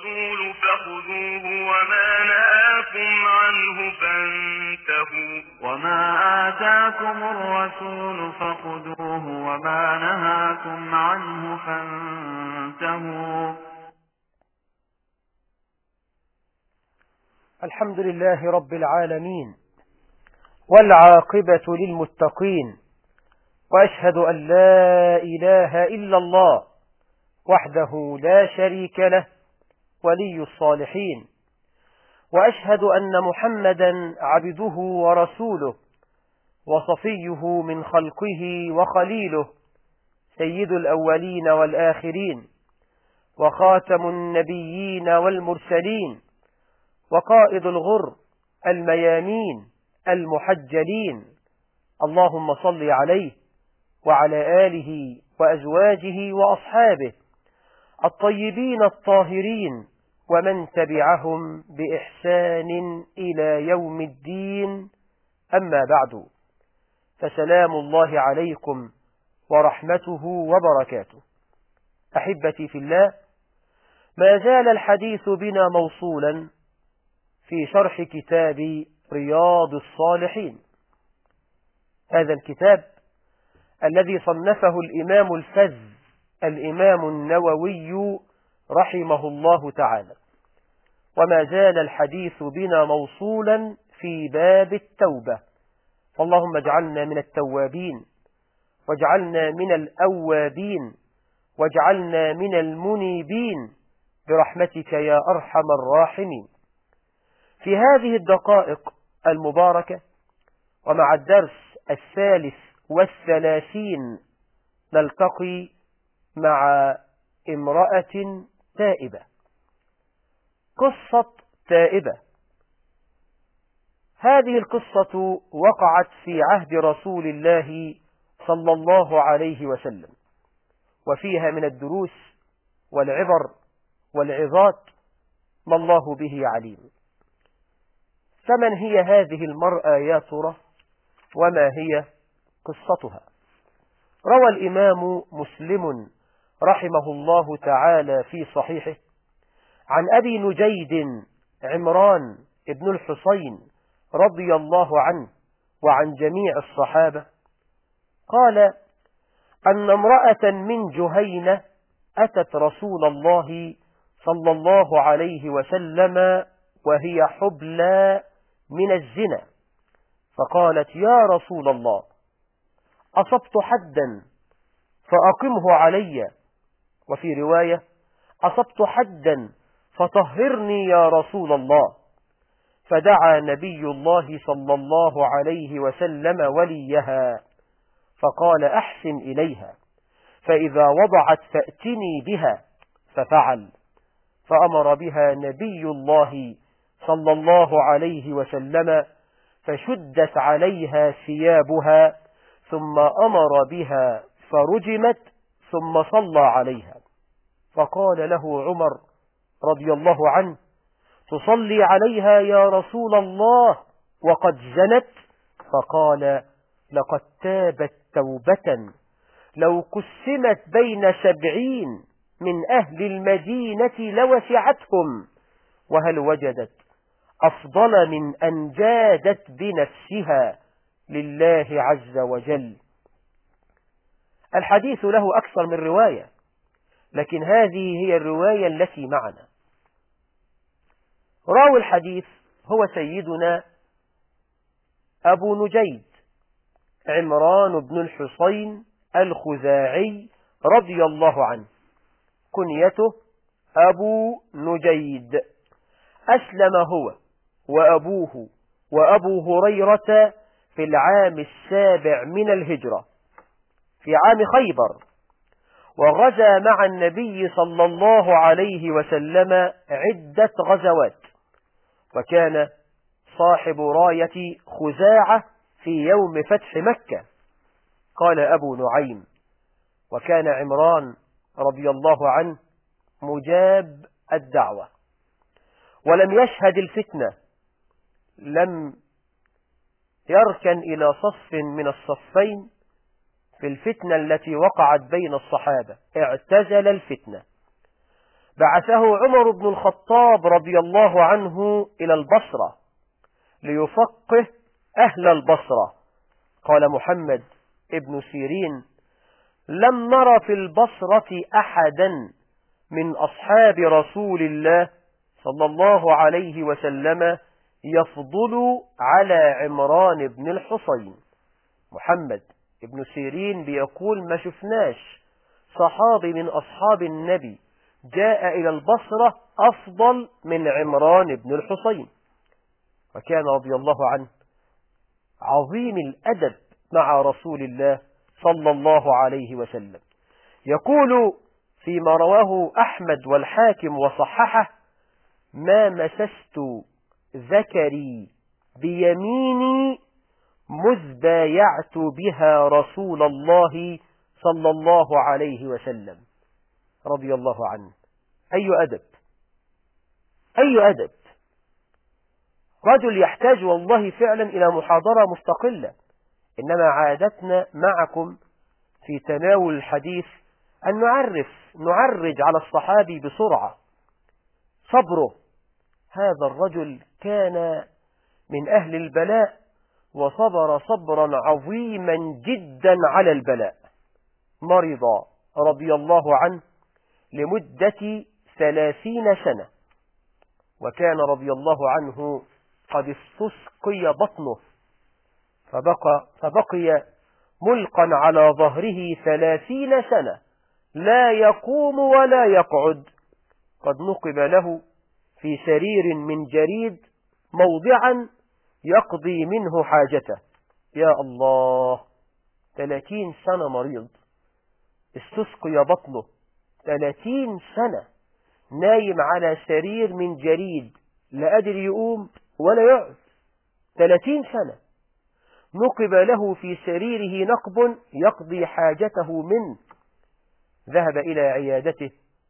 الرسول فخذوه وما نهاكم عنه فانتهوا وما آتاكم الرسول فخذوه وما نهاكم عنه فانتهوا الحمد لله رب العالمين والعاقبة للمتقين وأشهد أن لا إله إلا الله وحده لا شريك له ولي الصالحين وأشهد أن محمدا عبده ورسوله وصفيه من خلقه وخليله سيد الأولين والآخرين وخاتم النبيين والمرسلين وقائد الغر الميامين المحجلين اللهم صل عليه وعلى آله وأزواجه وأصحابه الطيبين الطاهرين ومن تبعهم بإحسان إلى يوم الدين أما بعد فسلام الله عليكم ورحمته وبركاته أحبتي في الله ما زال الحديث بنا موصولا في شرح كتاب رياض الصالحين هذا الكتاب الذي صنفه الإمام الفز الإمام النووي رحمه الله تعالى وما زال الحديث بنا موصولا في باب التوبة فاللهم اجعلنا من التوابين واجعلنا من الأوابين واجعلنا من المنيبين برحمتك يا أرحم الراحمين في هذه الدقائق المباركة ومع الدرس الثالث والثلاثين نلتقي مع امرأة تائبة قصة تائبة هذه القصة وقعت في عهد رسول الله صلى الله عليه وسلم وفيها من الدروس والعبر والعظات ما الله به عليم فمن هي هذه المرأة يا ترى وما هي قصتها روى الإمام مسلم رحمه الله تعالى في صحيحه عن أبي نجيد عمران ابن الحصين رضي الله عنه وعن جميع الصحابة قال أن امرأة من جهينة أتت رسول الله صلى الله عليه وسلم وهي حبلى من الزنا فقالت يا رسول الله أصبت حدا فأقمه علي وفي رواية أصبت حدا فطهرني يا رسول الله فدعا نبي الله صلى الله عليه وسلم وليها فقال أحسن إليها فإذا وضعت فأتني بها ففعل فأمر بها نبي الله صلى الله عليه وسلم فشدت عليها ثيابها ثم أمر بها فرجمت ثم صلى عليها فقال له عمر رضي الله عنه تصلي عليها يا رسول الله وقد زنت فقال لقد تابت توبة لو قسمت بين سبعين من أهل المدينة لوسعتهم وهل وجدت أفضل من أن جادت بنفسها لله عز وجل الحديث له أكثر من رواية لكن هذه هي الرواية التي معنا راوي الحديث هو سيدنا أبو نجيد عمران بن الحصين الخزاعي رضي الله عنه كنيته أبو نجيد أسلم هو وأبوه وأبو هريرة في العام السابع من الهجرة في عام خيبر وغزا مع النبي صلى الله عليه وسلم عدة غزوات وكان صاحب راية خزاعة في يوم فتح مكة قال أبو نعيم وكان عمران رضي الله عنه مجاب الدعوة ولم يشهد الفتنة لم يركن إلى صف من الصفين في الفتنة التي وقعت بين الصحابة اعتزل الفتنة بعثه عمر بن الخطاب رضي الله عنه إلى البصرة ليفقه أهل البصرة قال محمد ابن سيرين لم نر في البصرة أحدا من أصحاب رسول الله صلى الله عليه وسلم يفضل على عمران بن الحصين محمد ابن سيرين بيقول ما شفناش صحابي من أصحاب النبي جاء إلى البصرة أفضل من عمران بن الحصين وكان رضي الله عنه عظيم الأدب مع رسول الله صلى الله عليه وسلم يقول فيما رواه أحمد والحاكم وصححه ما مسست ذكري بيميني مذ بايعت بها رسول الله صلى الله عليه وسلم رضي الله عنه أي أدب أي أدب رجل يحتاج والله فعلا إلى محاضرة مستقلة إنما عادتنا معكم في تناول الحديث أن نعرف نعرج على الصحابي بسرعة صبره هذا الرجل كان من أهل البلاء وصبر صبرا عظيما جدا على البلاء مرض رضي الله عنه لمدة ثلاثين سنة وكان رضي الله عنه قد استسقي بطنه فبقى, فبقي ملقا على ظهره ثلاثين سنة لا يقوم ولا يقعد قد نقب له في سرير من جريد موضعا يقضي منه حاجته يا الله ثلاثين سنة مريض استسقي بطنه ثلاثين سنة نايم على سرير من جريد لا قادر يقوم ولا يقعد ثلاثين سنة نقب له في سريره نقب يقضي حاجته منه ذهب إلى عيادته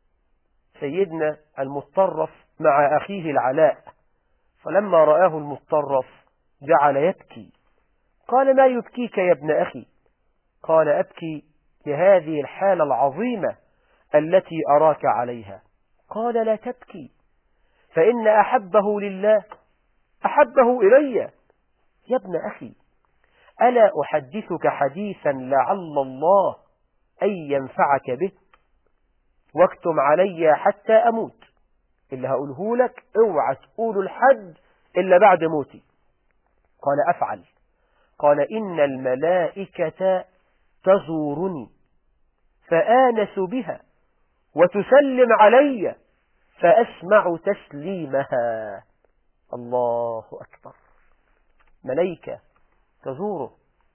سيدنا المطرف مع أخيه العلاء فلما رآه المطرف جعل يبكي قال ما يبكيك يا ابن أخي قال أبكي لهذه الحالة العظيمة التي أراك عليها قال لا تبكي فإن أحبه لله أحبه إلي يا ابن أخي ألا أحدثك حديثا لعل الله أن ينفعك به واكتم علي حتى أموت اللي هقوله لك اوعى تقول الحد إلا بعد موتي قال أفعل قال إن الملائكة تزورني فآنس بها وتسلم علي فأسمع تسليمها الله أكبر ملائكة تزوره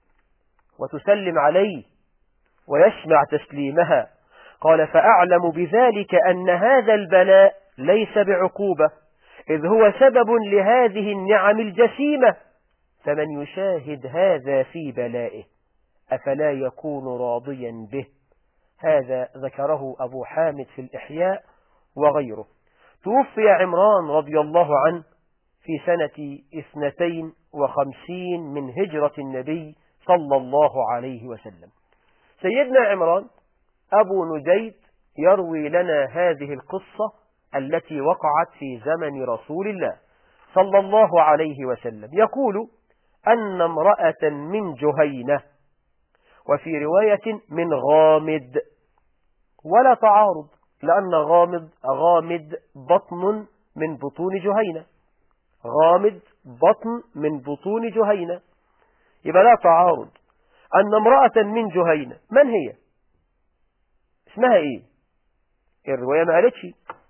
وتسلم عليه ويسمع تسليمها قال فأعلم بذلك أن هذا البلاء ليس بعقوبة إذ هو سبب لهذه النعم الجسيمة فمن يشاهد هذا في بلائه أفلا يكون راضيا به هذا ذكره أبو حامد في الإحياء وغيره توفي عمران رضي الله عنه في سنة اثنتين وخمسين من هجرة النبي صلى الله عليه وسلم سيدنا عمران أبو نجيد يروي لنا هذه القصة التي وقعت في زمن رسول الله صلى الله عليه وسلم يقول أن امرأة من جهينة وفي رواية من غامد ولا تعارض لأن غامض غامد بطن من بطون جهينة غامد بطن من بطون جهينة يبقى لا تعارض أن امرأة من جهينة من هي اسمها ايه الرواية ما قالتش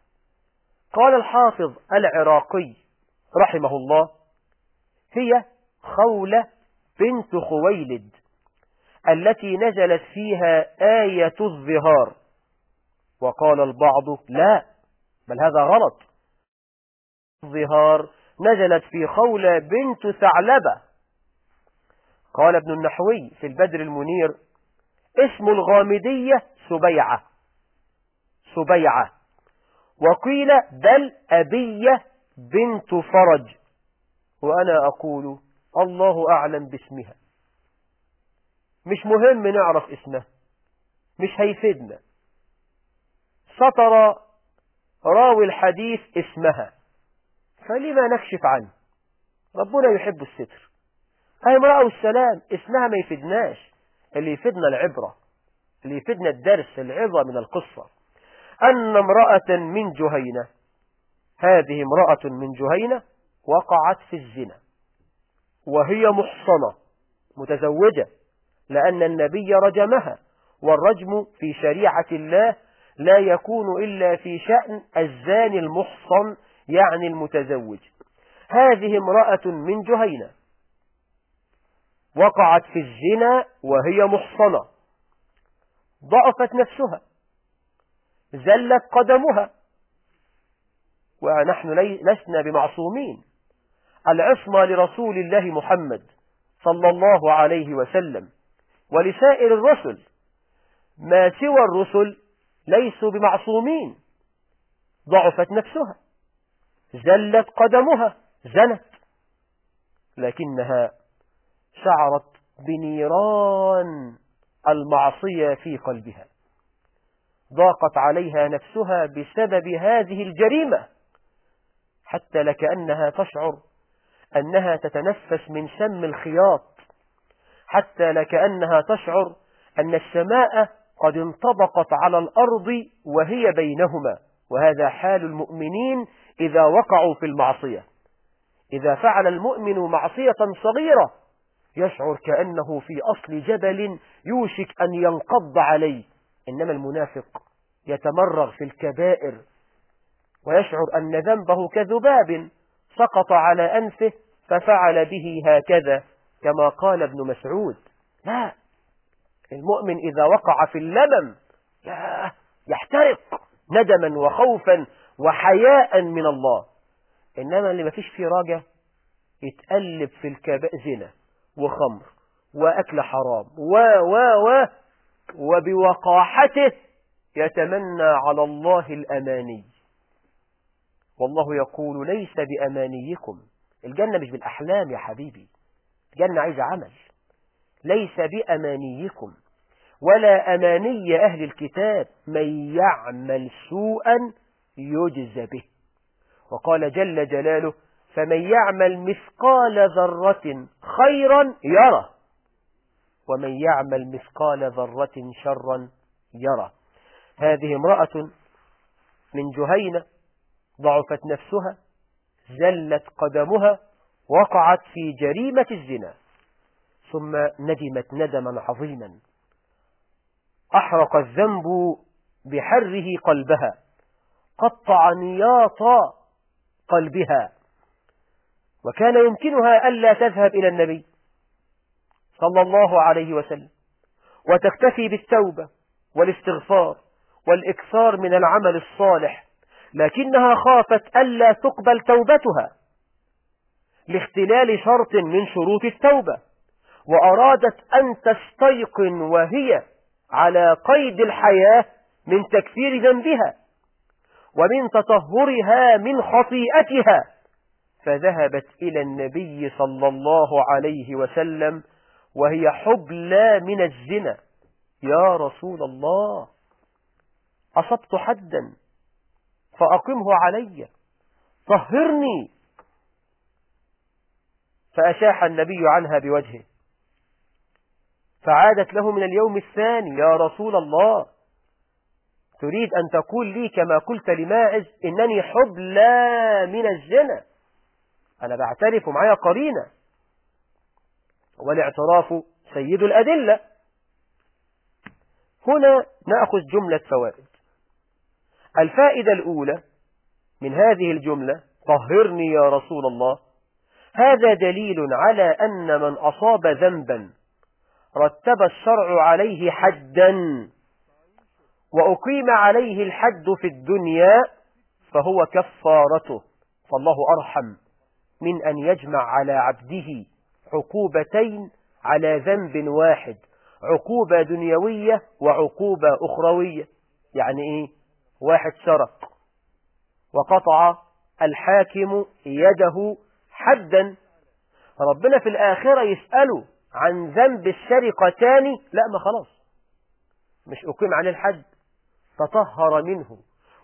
قال الحافظ العراقي رحمه الله هي خولة بنت خويلد التي نزلت فيها آية الظهار وقال البعض لا بل هذا غلط الظهار نزلت في خولة بنت ثعلبة قال ابن النحوي في البدر المنير اسم الغامدية سبيعة سبيعة وقيل بل أبية بنت فرج وأنا أقول الله أعلم باسمها مش مهم نعرف اسمها مش هيفيدنا سطر راوي الحديث اسمها فلما نكشف عنه ربنا يحب الستر هاي امرأة والسلام اسمها ما يفيدناش اللي يفيدنا العبرة اللي يفيدنا الدرس العظة من القصة أن امرأة من جهينة هذه امرأة من جهينة وقعت في الزنا وهي محصنة متزوجة لأن النبي رجمها والرجم في شريعة الله لا يكون إلا في شأن الزاني المحصن يعني المتزوج هذه امرأة من جهينة وقعت في الزنا وهي محصنة ضعفت نفسها زلت قدمها ونحن لسنا بمعصومين العصمة لرسول الله محمد صلى الله عليه وسلم ولسائر الرسل ما سوى الرسل ليسوا بمعصومين ضعفت نفسها زلت قدمها زنت لكنها شعرت بنيران المعصية في قلبها ضاقت عليها نفسها بسبب هذه الجريمة حتى لكأنها تشعر أنها تتنفس من سم الخياط حتى لكأنها تشعر أن السماء قد انطبقت على الأرض وهي بينهما وهذا حال المؤمنين إذا وقعوا في المعصية إذا فعل المؤمن معصية صغيرة يشعر كأنه في أصل جبل يوشك أن ينقض عليه إنما المنافق يتمرغ في الكبائر ويشعر أن ذنبه كذباب سقط على أنفه ففعل به هكذا كما قال ابن مسعود لا المؤمن إذا وقع في اللمم يحترق ندما وخوفا وحياء من الله إنما اللي ما فيش فيه راجع يتقلب في الكباء زنا وخمر وأكل حرام و و و وبوقاحته يتمنى على الله الأماني والله يقول ليس بأمانيكم الجنة مش بالأحلام يا حبيبي الجنة عايزة عمل ليس بأمانيكم ولا أماني أهل الكتاب من يعمل سوءا يجز به وقال جل جلاله فمن يعمل مثقال ذرة خيرا يره ومن يعمل مثقال ذرة شرا يره هذه امرأة من جهينة ضعفت نفسها زلت قدمها وقعت في جريمة الزنا ثم ندمت ندما عظيما أحرق الذنب بحره قلبها قطع نياط قلبها وكان يمكنها ألا تذهب إلى النبي صلى الله عليه وسلم وتكتفي بالتوبة والاستغفار والإكثار من العمل الصالح لكنها خافت ألا تقبل توبتها لاختلال شرط من شروط التوبة وأرادت أن تستيقن وهي على قيد الحياة من تكفير ذنبها ومن تطهرها من خطيئتها فذهبت إلى النبي صلى الله عليه وسلم وهي حبلى من الزنا يا رسول الله أصبت حدا فأقمه علي طهرني فأشاح النبي عنها بوجهه فعادت له من اليوم الثاني يا رسول الله تريد أن تقول لي كما قلت لماعز إنني حبلى من الزنا أنا بعترف معايا قرينة والاعتراف سيد الأدلة هنا نأخذ جملة فوائد الفائدة الأولى من هذه الجملة طهرني يا رسول الله هذا دليل على أن من أصاب ذنبا رتب الشرع عليه حدا وأقيم عليه الحد في الدنيا فهو كفارته فالله أرحم من أن يجمع على عبده عقوبتين على ذنب واحد عقوبة دنيوية وعقوبة أخروية يعني إيه واحد سرق وقطع الحاكم يده حدا ربنا في الآخرة يسأله عن ذنب السرقة تاني لا ما خلاص مش أقيم عليه الحد تطهر منه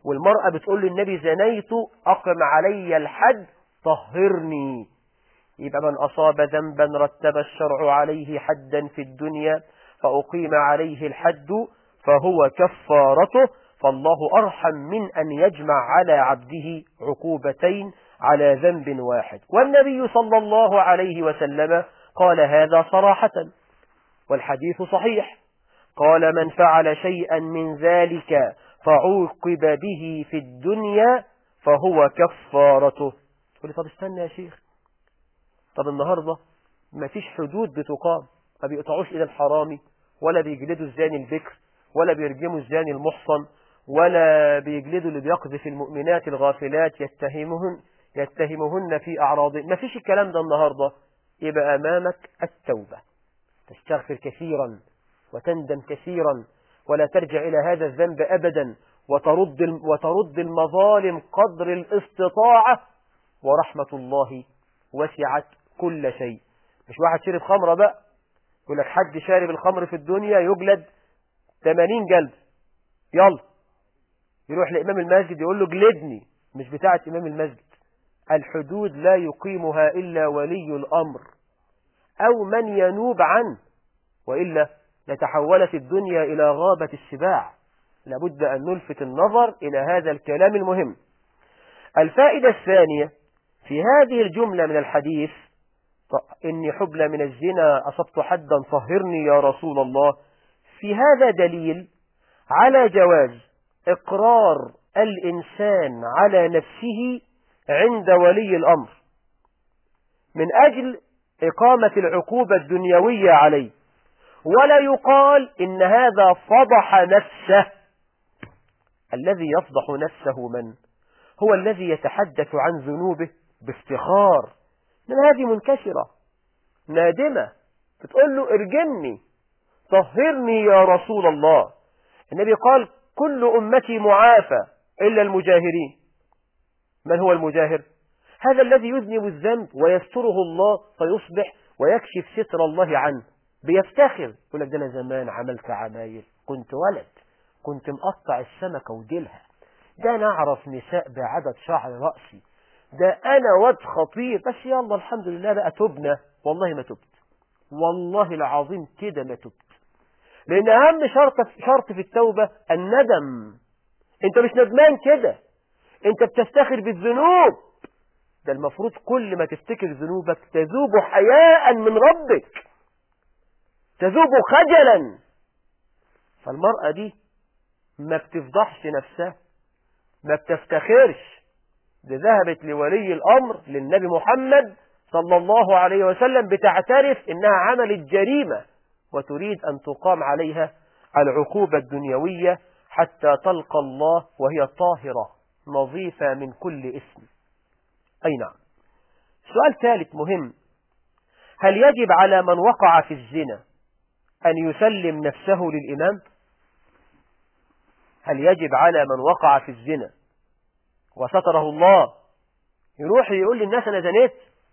والمرأة بتقول للنبي زنيت أقم علي الحد طهرني يبقى من أصاب ذنبا رتب الشرع عليه حدا في الدنيا فأقيم عليه الحد فهو كفارته فالله أرحم من أن يجمع على عبده عقوبتين على ذنب واحد والنبي صلى الله عليه وسلم قال هذا صراحة والحديث صحيح قال من فعل شيئا من ذلك فعوقب به في الدنيا فهو كفارته تقول لي طب استنى يا شيخ طب النهاردة ما فيش حدود بتقام ما بيقطعوش إلى الحرامي ولا بيجلدوا الزاني البكر ولا بيرجموا الزاني المحصن ولا بيجلدوا اللي بيقذف المؤمنات الغافلات يتهمهن يتهمهن في أعراض ما فيش الكلام ده النهاردة يبقى أمامك التوبة تستغفر كثيرا وتندم كثيرا ولا ترجع إلى هذا الذنب أبدا وترد وترد المظالم قدر الاستطاعة ورحمة الله وسعت كل شيء مش واحد شرب خمرة بقى يقول لك حد شارب الخمر في الدنيا يجلد 80 جلد يلا يروح لإمام المسجد يقول له جلدني مش بتاعة إمام المسجد الحدود لا يقيمها إلا ولي الأمر أو من ينوب عنه وإلا لتحولت الدنيا إلى غابة السباع لابد أن نلفت النظر إلى هذا الكلام المهم الفائدة الثانية في هذه الجملة من الحديث إني حبل من الزنا أصبت حدا طهرني يا رسول الله في هذا دليل على جواز إقرار الإنسان على نفسه عند ولي الأمر من أجل إقامة العقوبة الدنيوية عليه ولا يقال إن هذا فضح نفسه الذي يفضح نفسه من هو الذي يتحدث عن ذنوبه بافتخار من هذه منكسرة نادمة بتقول له ارجمني طهرني يا رسول الله النبي قال كل أمتي معافى إلا المجاهرين من هو المجاهر هذا الذي يذنب الذنب ويستره الله فيصبح ويكشف ستر الله عنه بيفتخر يقول لك ده انا زمان عملت عمايل كنت ولد كنت مقطع السمكة وديلها ده انا اعرف نساء بعدد شعر رأسي ده انا واد خطير بس يلا الحمد لله بقى تبنا والله ما تبت والله العظيم كده ما تبت لان اهم شرط شرط في التوبة الندم انت مش ندمان كده انت بتفتخر بالذنوب ده المفروض كل ما تفتكر ذنوبك تذوب حياء من ربك تذوب خجلا فالمرأة دي ما بتفضحش نفسها ما بتفتخرش دي ذهبت لولي الأمر للنبي محمد صلى الله عليه وسلم بتعترف إنها عملت جريمة وتريد أن تقام عليها العقوبة الدنيوية حتى تلقى الله وهي طاهرة نظيفة من كل اسم أي نعم سؤال ثالث مهم هل يجب على من وقع في الزنا أن يسلم نفسه للإمام هل يجب على من وقع في الزنا وستره الله يروح يقول للناس أنا زنيت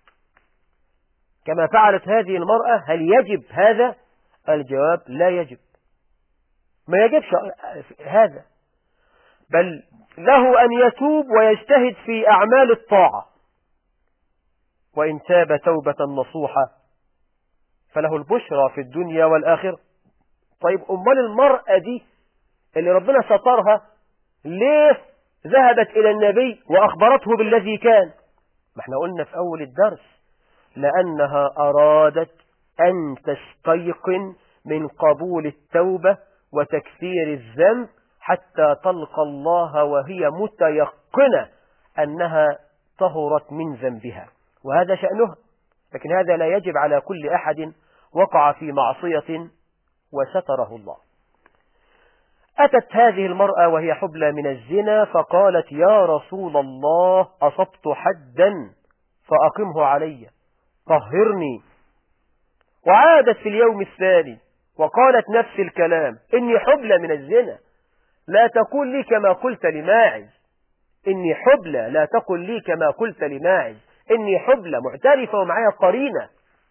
كما فعلت هذه المرأة هل يجب هذا الجواب لا يجب ما يجبش هذا بل له أن يتوب ويجتهد في أعمال الطاعة وإن تاب توبة نصوحة فله البشرى في الدنيا والآخرة طيب أمال المرأة دي اللي ربنا سترها ليه ذهبت إلى النبي وأخبرته بالذي كان ما احنا قلنا في أول الدرس لأنها أرادت أن تستيقن من قبول التوبة وتكفير الذنب حتى تلقى الله وهي متيقنة أنها طهرت من ذنبها وهذا شأنها لكن هذا لا يجب على كل أحد وقع في معصية وستره الله أتت هذه المرأة وهي حبلى من الزنا فقالت يا رسول الله أصبت حدا فأقمه علي طهرني وعادت في اليوم الثاني وقالت نفس الكلام إني حبلى من الزنا لا تقول لي كما قلت لماعز إني حبلى لا تقل لي كما قلت لماعز إني حبلى معترفة ومعايا قرينة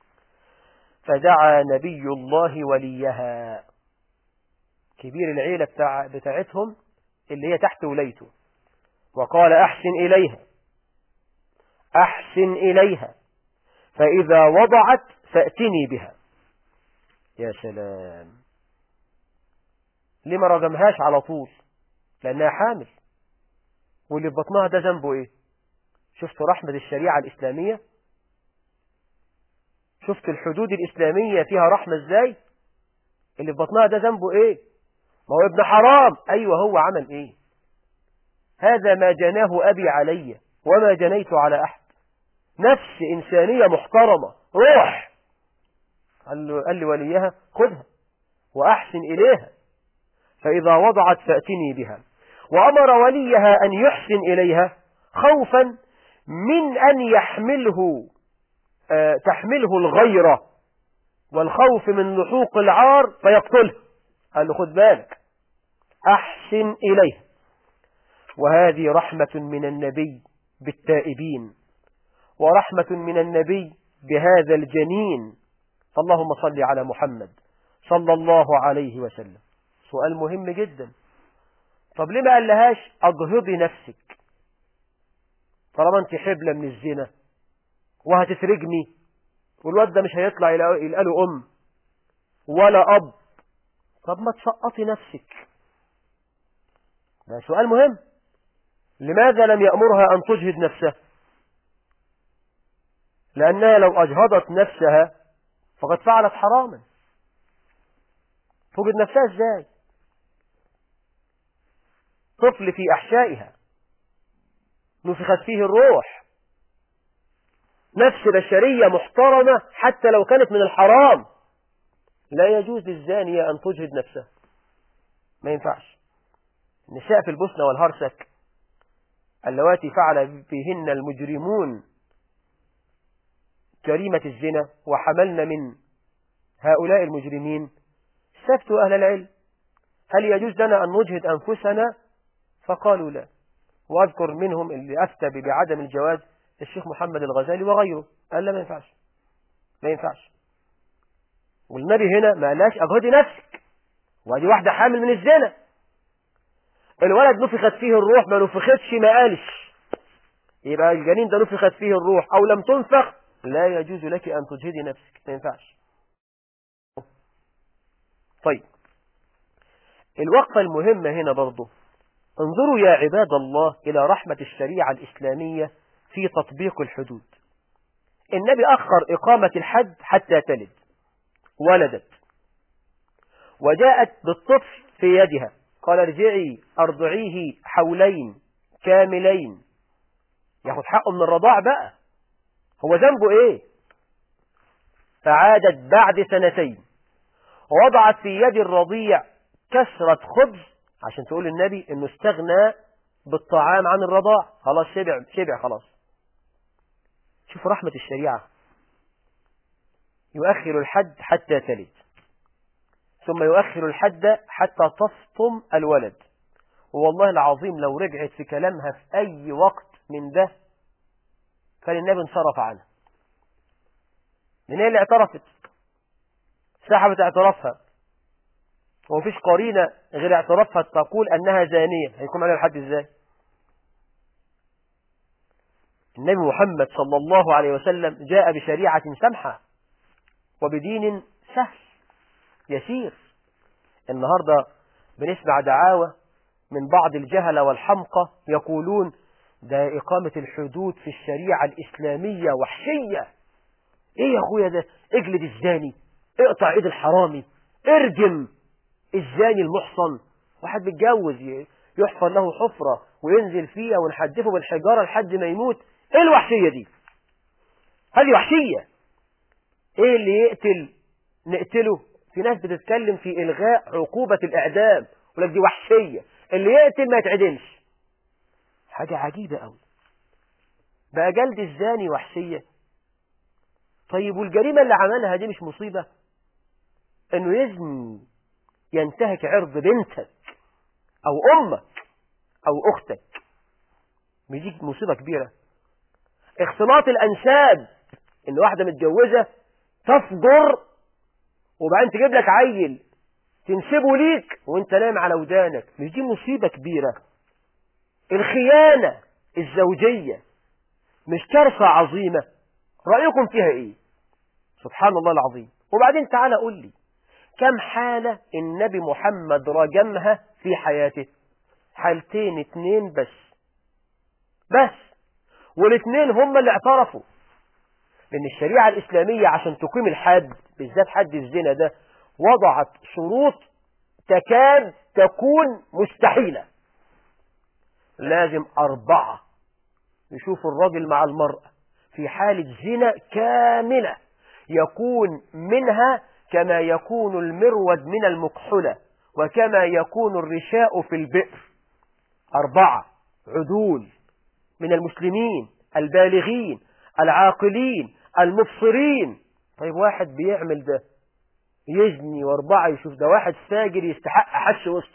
فدعا نبي الله وليها كبير العيلة بتاع بتاعتهم اللي هي تحت ولايته وقال أحسن إليها أحسن إليها فإذا وضعت فأتني بها يا سلام لما رجمهاش على طول لأنها حامل واللي في بطنها ده ذنبه إيه شفت رحمة الشريعة الإسلامية شفت الحدود الإسلامية فيها رحمة إزاي اللي في بطنها ده ذنبه إيه ما هو ابن حرام أيوة هو عمل إيه هذا ما جناه أبي علي وما جنيت على أحد نفس إنسانية محترمة روح قال, له قال لي وليها خذها وأحسن إليها فإذا وضعت فأتني بها وأمر وليها أن يحسن إليها خوفا من أن يحمله آه تحمله الغيرة والخوف من لحوق العار فيقتله قال له خد بالك أحسن إليها وهذه رحمة من النبي بالتائبين ورحمة من النبي بهذا الجنين فاللهم صل على محمد صلى الله عليه وسلم سؤال مهم جدا طب ليه ما قال لهاش اجهضي نفسك طالما انت حبلة من الزنا وهتترجمي والواد ده مش هيطلع يلقى له ام ولا اب طب ما تسقطي نفسك ده سؤال مهم لماذا لم يأمرها أن تجهد نفسها لأنها لو أجهضت نفسها فقد فعلت حراما توجد نفسها ازاي طفل في أحشائها نفخت فيه الروح نفس بشرية محترمة حتى لو كانت من الحرام لا يجوز للزانية أن تجهد نفسها ما ينفعش النساء في البوسنة والهرسك اللواتي فعل بهن المجرمون جريمة الزنا وحملنا من هؤلاء المجرمين استفتوا أهل العلم هل يجوز لنا أن نجهد أنفسنا فقالوا لا وأذكر منهم اللي أفتى بعدم الجواز الشيخ محمد الغزالي وغيره قال لا ما ينفعش ما ينفعش والنبي هنا ما قالش أجهدي نفسك وهذه واحدة حامل من الزنا الولد نفخت فيه الروح ما نفختش ما قالش يبقى الجنين ده نفخت فيه الروح أو لم تنفخ لا يجوز لك أن تجهدي نفسك ما ينفعش طيب الوقفة المهمة هنا برضه انظروا يا عباد الله إلى رحمة الشريعة الإسلامية في تطبيق الحدود النبي أخر إقامة الحد حتى تلد ولدت وجاءت بالطفل في يدها قال ارجعي أرضعيه حولين كاملين ياخد حقه من الرضاع بقى هو ذنبه ايه فعادت بعد سنتين ووضعت في يد الرضيع كسرة خبز عشان تقول النبي انه استغنى بالطعام عن الرضاع خلاص شبع شبع خلاص شوف رحمة الشريعة يؤخر الحد حتى تلد ثم يؤخر الحد حتى تفطم الولد والله العظيم لو رجعت في كلامها في أي وقت من ده كان النبي انصرف عنها من هي اللي اعترفت سحبت اعترافها ومفيش قرينة غير اعترافها تقول أنها زانية هيكون عليها الحد ازاي النبي محمد صلى الله عليه وسلم جاء بشريعة سمحة وبدين سهل يسير النهاردة بنسمع دعاوى من بعض الجهلة والحمقى يقولون ده إقامة الحدود في الشريعة الإسلامية وحشية إيه يا أخويا ده اجلد الزاني اقطع إيد الحرامي ارجم الزاني المحصن واحد متجوز يحفر له حفرة وينزل فيها ونحدفه بالحجارة لحد ما يموت ايه الوحشية دي هذه وحشية ايه اللي يقتل نقتله في ناس بتتكلم في إلغاء عقوبة الإعدام ولك دي وحشية اللي يقتل ما يتعدمش حاجة عجيبة قوي بقى جلد الزاني وحشية طيب والجريمة اللي عملها دي مش مصيبة انه يزني ينتهك عرض بنتك او امك او اختك دي مصيبة كبيرة اختلاط الانساب ان واحدة متجوزة تفجر وبعدين تجيب لك عيل تنسبه ليك وانت نايم على ودانك مش دي مصيبة كبيرة الخيانة الزوجية مش كارثة عظيمة رأيكم فيها ايه سبحان الله العظيم وبعدين تعالى قول لي كم حالة النبي محمد رجمها في حياته حالتين اتنين بس بس والاتنين هم اللي اعترفوا لأن الشريعة الإسلامية عشان تقيم الحد بالذات حد الزنا ده وضعت شروط تكاد تكون مستحيلة لازم أربعة يشوف الراجل مع المرأة في حالة زنا كاملة يكون منها كما يكون المرود من المكحلة وكما يكون الرشاء في البئر أربعة عدول من المسلمين البالغين العاقلين المبصرين طيب واحد بيعمل ده يزني واربعة يشوف ده واحد فاجر يستحق حش وسط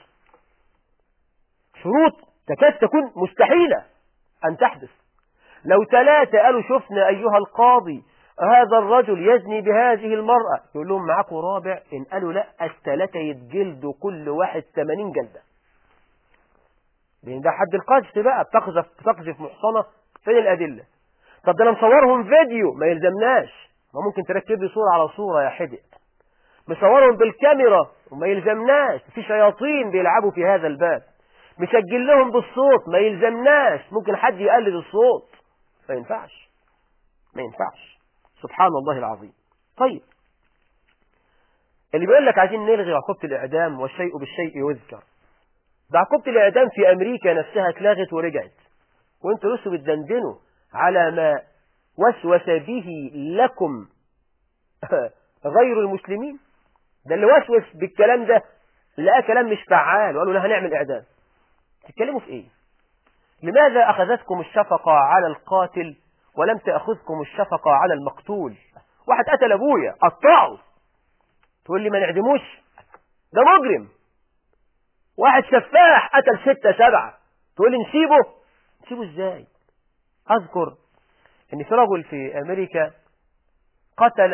شروط تكاد تكون مستحيلة أن تحدث لو ثلاثة قالوا شفنا أيها القاضي هذا الرجل يزني بهذه المرأة يقول لهم معاكم رابع إن قالوا لا الثلاثة يتجلدوا كل واحد 80 جلدة لأن ده حد القذف بقى بتقذف بتقذف محصنة فين الأدلة طب ده أنا مصورهم فيديو ما يلزمناش ما ممكن تركب لي صورة على صورة يا حدق مصورهم بالكاميرا وما يلزمناش في شياطين بيلعبوا في هذا الباب مسجل لهم بالصوت ما يلزمناش ممكن حد يقلد الصوت ما ينفعش ما ينفعش سبحان الله العظيم طيب اللي بيقول لك عايزين نلغي عقوبة الإعدام والشيء بالشيء يذكر ده عقوبة الإعدام في أمريكا نفسها اتلغت ورجعت وانتوا لسه بتدندنوا على ما وسوس به لكم غير المسلمين ده اللي وسوس بالكلام ده لقى كلام مش فعال وقالوا لا هنعمل إعدام تتكلموا في إيه لماذا أخذتكم الشفقة على القاتل ولم تأخذكم الشفقة على المقتول واحد قتل أبويا قطعه تقول لي ما نعدموش ده مجرم واحد سفاح قتل ستة سبعة تقول لي نسيبه نسيبه ازاي اذكر ان في رجل في امريكا قتل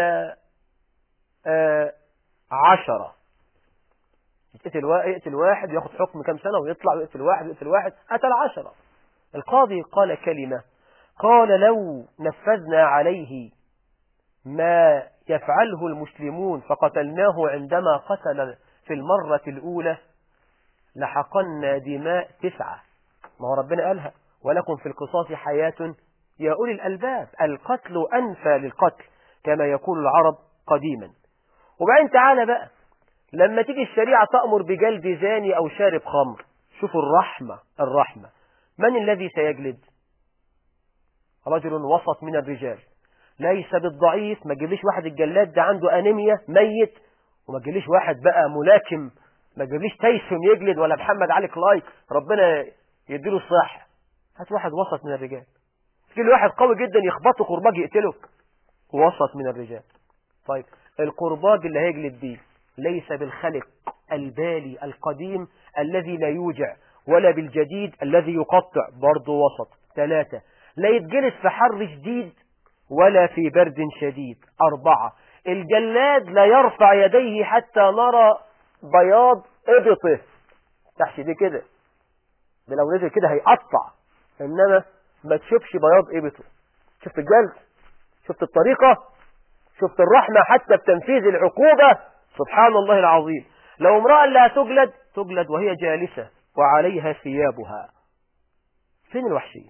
آه عشرة يقتل يقتل واحد ياخد حكم كام سنة ويطلع ويقتل واحد ويقتل واحد قتل عشرة القاضي قال كلمة قال لو نفذنا عليه ما يفعله المسلمون فقتلناه عندما قتل في المرة الأولى لحقنا دماء تسعة ما هو ربنا قالها ولكم في القصاص حياة يا أولي الألباب القتل أنفى للقتل كما يقول العرب قديما وبعدين تعالى بقى لما تيجي الشريعة تأمر بجلد زاني أو شارب خمر شوفوا الرحمة الرحمة من الذي سيجلد رجل وسط من الرجال ليس بالضعيف ما تجيبليش واحد الجلاد ده عنده أنيميا ميت وما تجيبليش واحد بقى ملاكم ما تجيبليش تيسون يجلد ولا محمد علي كلايك ربنا يديله الصحة هات واحد وسط من الرجال تجيب واحد قوي جدا يخبطه قرباج يقتله وسط من الرجال طيب القرباج اللي هيجلد بيه ليس بالخلق البالي القديم الذي لا يوجع ولا بالجديد الذي يقطع برضه وسط ثلاثة لا يتجلد في حر شديد ولا في برد شديد أربعة الجلاد لا يرفع يديه حتى نرى بياض إبطه تحت دي كده ده لو نزل كده هيقطع إنما ما تشوفش بياض إبطه شفت الجلد شفت الطريقة شفت الرحمة حتى بتنفيذ العقوبة سبحان الله العظيم لو امرأة لا تجلد تجلد وهي جالسة وعليها ثيابها فين الوحشية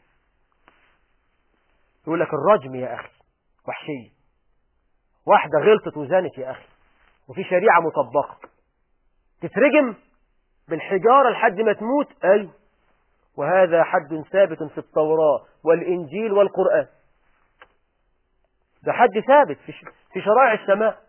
يقول لك الرجم يا أخي وحشية واحدة غلطت وزانت يا أخي وفي شريعة مطبقة تترجم بالحجارة لحد ما تموت أي وهذا حد ثابت في التوراة والإنجيل والقرآن ده حد ثابت في في شرائع السماء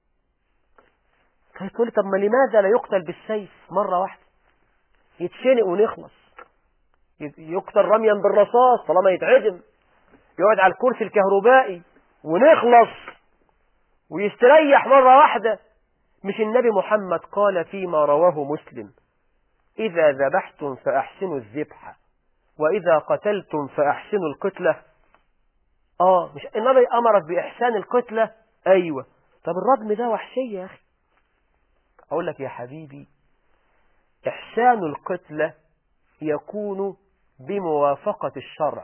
تقول لي طب ما لماذا لا يقتل بالسيف مرة واحدة يتشنق ونخلص يقتل رميا بالرصاص طالما يتعدم يقعد على الكرسي الكهربائي ونخلص ويستريح مرة واحدة مش النبي محمد قال فيما رواه مسلم إذا ذبحتم فأحسنوا الذبح وإذا قتلتم فأحسنوا القتلة آه مش النبي أمرك بإحسان القتلة أيوة طب الرجم ده وحشية يا أخي أقول لك يا حبيبي إحسان القتلة يكون بموافقة الشرع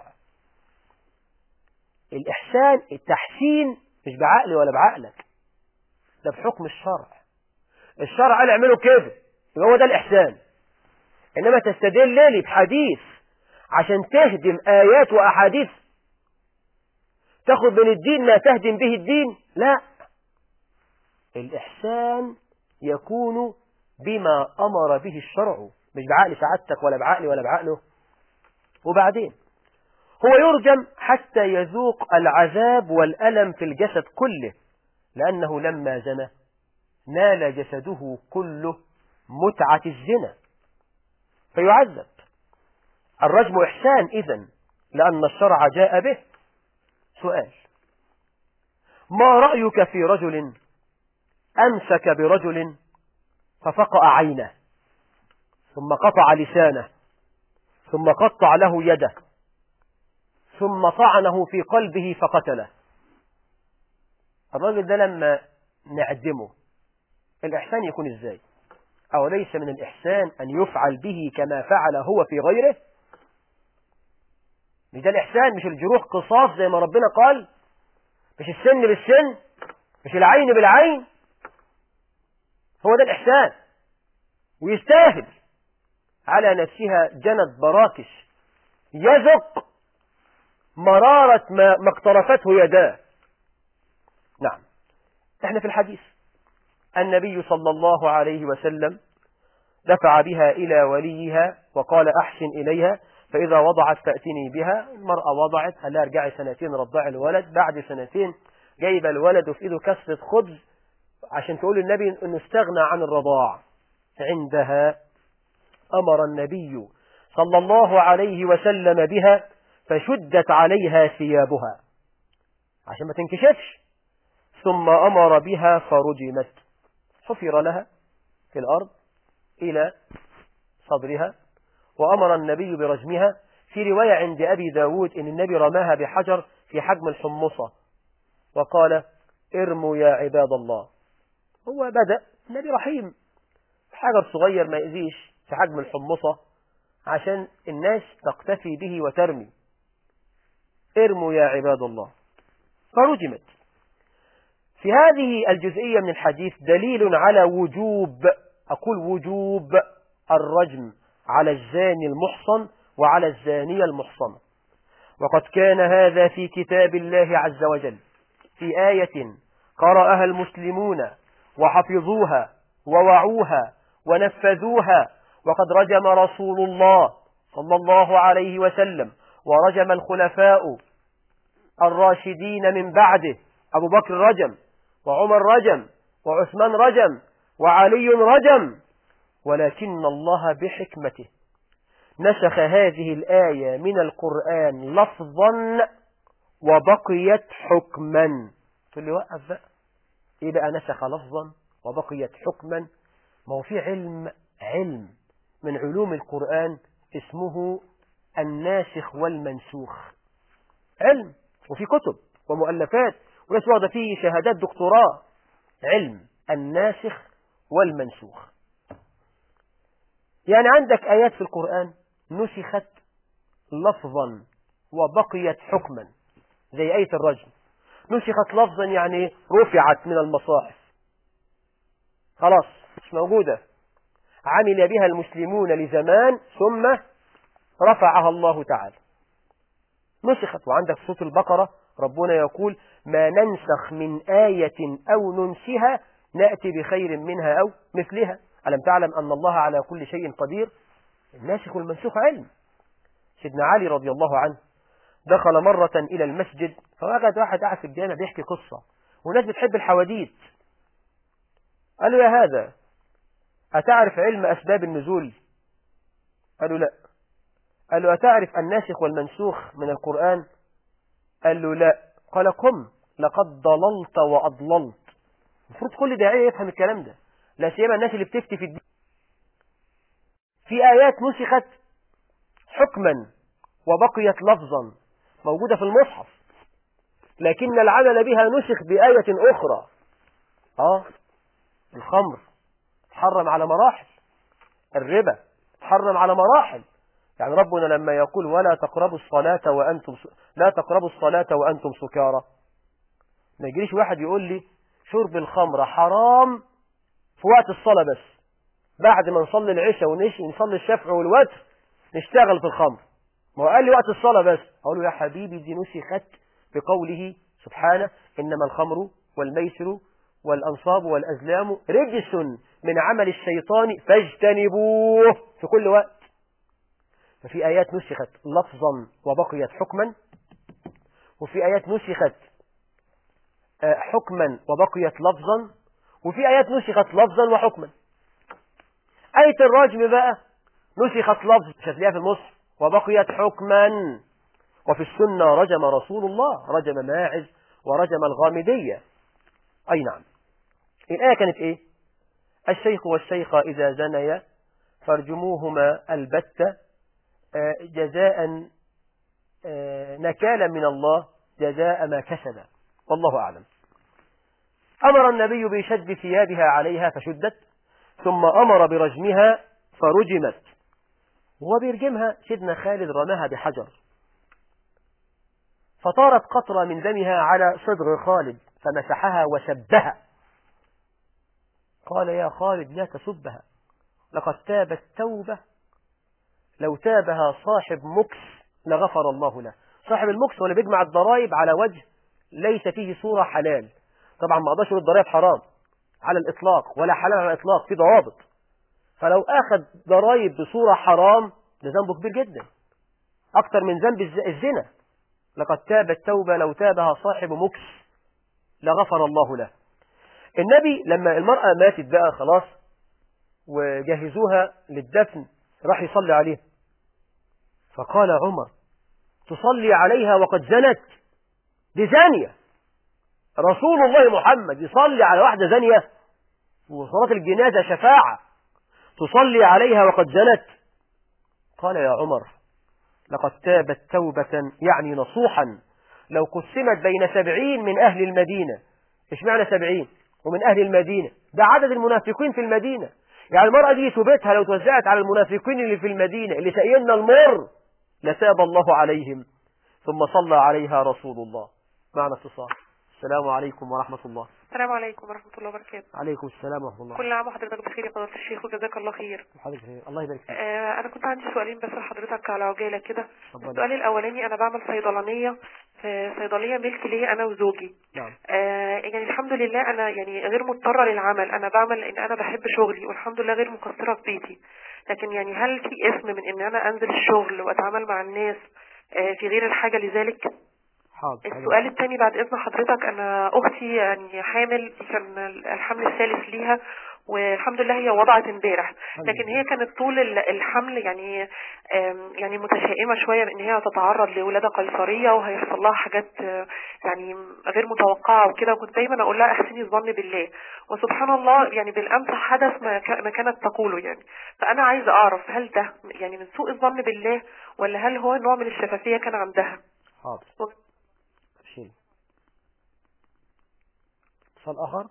الإحسان التحسين مش بعقلي ولا بعقلك ده بحكم الشرع الشرع قال اعملوا كده يبقى هو ده الإحسان إنما تستدل لي بحديث عشان تهدم آيات وأحاديث تاخد من الدين ما تهدم به الدين لا الإحسان يكون بما أمر به الشرع مش بعقل سعادتك ولا بعقلي ولا بعقله وبعدين هو يرجم حتى يذوق العذاب والألم في الجسد كله لأنه لما زنى نال جسده كله متعة الزنا فيعذب الرجم إحسان إذن لأن الشرع جاء به سؤال ما رأيك في رجل أمسك برجل ففقأ عينه ثم قطع لسانه ثم قطع له يده ثم طعنه في قلبه فقتله الراجل ده لما نعدمه الإحسان يكون إزاي أو ليس من الإحسان أن يفعل به كما فعل هو في غيره مش ده الإحسان مش الجروح قصاص زي ما ربنا قال مش السن بالسن مش العين بالعين هو ده الإحسان ويستاهل على نفسها جنت براكش يذق مرارة ما, ما اقترفته يداه نعم احنا في الحديث النبي صلى الله عليه وسلم دفع بها إلى وليها وقال أحسن إليها فإذا وضعت فأتني بها المرأة وضعت قال لها ارجعي سنتين رضعي الولد بعد سنتين جايب الولد وفي إيده كسرة خبز عشان تقول النبي أنه استغنى عن الرضاع عندها أمر النبي صلى الله عليه وسلم بها فشدت عليها ثيابها عشان ما تنكشفش ثم أمر بها فرجمت حفر لها في الأرض إلى صدرها وأمر النبي برجمها في رواية عند أبي داود إن النبي رماها بحجر في حجم الحمصة وقال ارموا يا عباد الله هو بدأ النبي رحيم حجر صغير ما يأذيش في حجم الحمصة عشان الناس تقتفي به وترمي ارموا يا عباد الله فرجمت في هذه الجزئية من الحديث دليل على وجوب أقول وجوب الرجم على الزاني المحصن وعلى الزانية المحصنة وقد كان هذا في كتاب الله عز وجل في آية قرأها المسلمون وحفظوها ووعوها ونفذوها وقد رجم رسول الله صلى الله عليه وسلم ورجم الخلفاء الراشدين من بعده أبو بكر رجم وعمر رجم وعثمان رجم وعلي رجم ولكن الله بحكمته نسخ هذه الآية من القرآن لفظا وبقيت حكما تقول لي وقف بقى ايه بقى نسخ لفظا وبقيت حكما ما هو في علم علم من علوم القرآن اسمه الناسخ والمنسوخ علم وفي كتب ومؤلفات وناس واخده فيه شهادات دكتوراه علم الناسخ والمنسوخ يعني عندك آيات في القرآن نسخت لفظا وبقيت حكما زي آية الرجل نسخت لفظا يعني رفعت من المصاحف خلاص مش موجودة عمل بها المسلمون لزمان ثم رفعها الله تعالى نسخت وعندك صوت البقرة ربنا يقول ما ننسخ من آية أو ننسها نأتي بخير منها أو مثلها ألم تعلم أن الله على كل شيء قدير الناسخ والمنسوخ علم سيدنا علي رضي الله عنه دخل مرة إلى المسجد فوجد واحد قاعد في الجامع بيحكي قصة والناس بتحب الحواديت قال له يا هذا أتعرف علم أسباب النزول قال له لا قال له أتعرف الناسخ والمنسوخ من القرآن قال له لا قال قم لقد ضللت وأضللت المفروض كل داعية يفهم الكلام ده لا سيما الناس اللي بتفتي في الدين في آيات نسخت حكما وبقيت لفظا موجودة في المصحف لكن العمل بها نسخ بآية أخرى آه الخمر تحرم على مراحل الربا تحرم على مراحل يعني ربنا لما يقول ولا تقربوا الصلاة وأنتم س... لا تقربوا الصلاة وأنتم سكارى ما يجريش واحد يقول لي شرب الخمر حرام في وقت الصلاة بس بعد ما نصلي العشاء ونصلي الشفع والوتر نشتغل في الخمر ما هو قال لي وقت الصلاة بس أقول له يا حبيبي دي نسخت بقوله سبحانه إنما الخمر والميسر والأنصاب والأزلام رجس من عمل الشيطان فاجتنبوه في كل وقت ففي آيات نسخت لفظا وبقيت حكما وفي آيات نسخت حكما وبقيت لفظا وفي آيات نسخت لفظا وحكما آية الرجم بقى نسخت لفظ مش هتلاقيها في النص وبقيت حكما وفي السنة رجم رسول الله رجم ماعز ورجم الغامدية أي نعم الآية كانت إيه الشيخ والشيخة إذا زنيا فارجموهما البتة جزاء نكالا من الله جزاء ما كسب والله أعلم أمر النبي بشد ثيابها عليها فشدت ثم أمر برجمها فرجمت وهو بيرجمها سيدنا خالد رماها بحجر فطارت قطرة من دمها على صدغ خالد فمسحها وسبها قال يا خالد لا تسبها لقد تابت توبة لو تابها صاحب مكس لغفر الله له صاحب المكس هو اللي بيجمع الضرائب على وجه ليس فيه صورة حلال طبعا ما اقدرش الضرائب حرام على الإطلاق ولا حلال على الإطلاق في ضوابط فلو أخذ ضرائب بصورة حرام ده ذنبه كبير جدا أكثر من ذنب الزنا لقد تاب التوبة لو تابها صاحب مكس لغفر الله له النبي لما المرأة ماتت بقى خلاص وجهزوها للدفن راح يصلي عليها فقال عمر تصلي عليها وقد زنت دي زانية رسول الله محمد يصلي على واحدة زانية وصلاة الجنازة شفاعة تصلي عليها وقد زنت قال يا عمر لقد تابت توبة يعني نصوحا لو قسمت بين سبعين من أهل المدينة إيش معنى سبعين ومن أهل المدينة ده عدد المنافقين في المدينة يعني المرأة دي توبتها لو توزعت على المنافقين اللي في المدينة اللي سأينا المر لتاب الله عليهم ثم صلى عليها رسول الله معنا اتصال السلام عليكم ورحمة الله السلام عليكم ورحمة الله وبركاته عليكم السلام ورحمة الله كل عام وحضرتك بخير يا فضيلة الشيخ وجزاك الله خير حضرتك خير. الله يبارك فيك آه أنا كنت عندي سؤالين بس لحضرتك على عجالة كده اتفضلي. السؤال الأولاني أنا بعمل صيدلانية في صيدلية ملك ليا أنا وزوجي نعم آه يعني الحمد لله أنا يعني غير مضطرة للعمل أنا بعمل إن أنا بحب شغلي والحمد لله غير مقصرة في بيتي لكن يعني هل في اسم من إن أنا أنزل الشغل وأتعامل مع الناس آه في غير الحاجة لذلك حاضر السؤال الثاني بعد اذن حضرتك انا اختي يعني حامل كان الحمل الثالث ليها والحمد لله هي وضعت امبارح لكن هي كانت طول ال- الحمل يعني آم، يعني متشائمه شويه بان هي تتعرض لولاده قيصريه وهيحصل لها حاجات آه، يعني غير متوقعه وكده وكنت دايما اقول لها احسني الظن بالله وسبحان الله يعني بالامس حدث ما ك- ما كانت تقوله يعني فانا عايزه اعرف هل ده يعني من سوء الظن بالله ولا هل هو نوع من الشفافيه كان عندها حاضر شيل اتصال آخر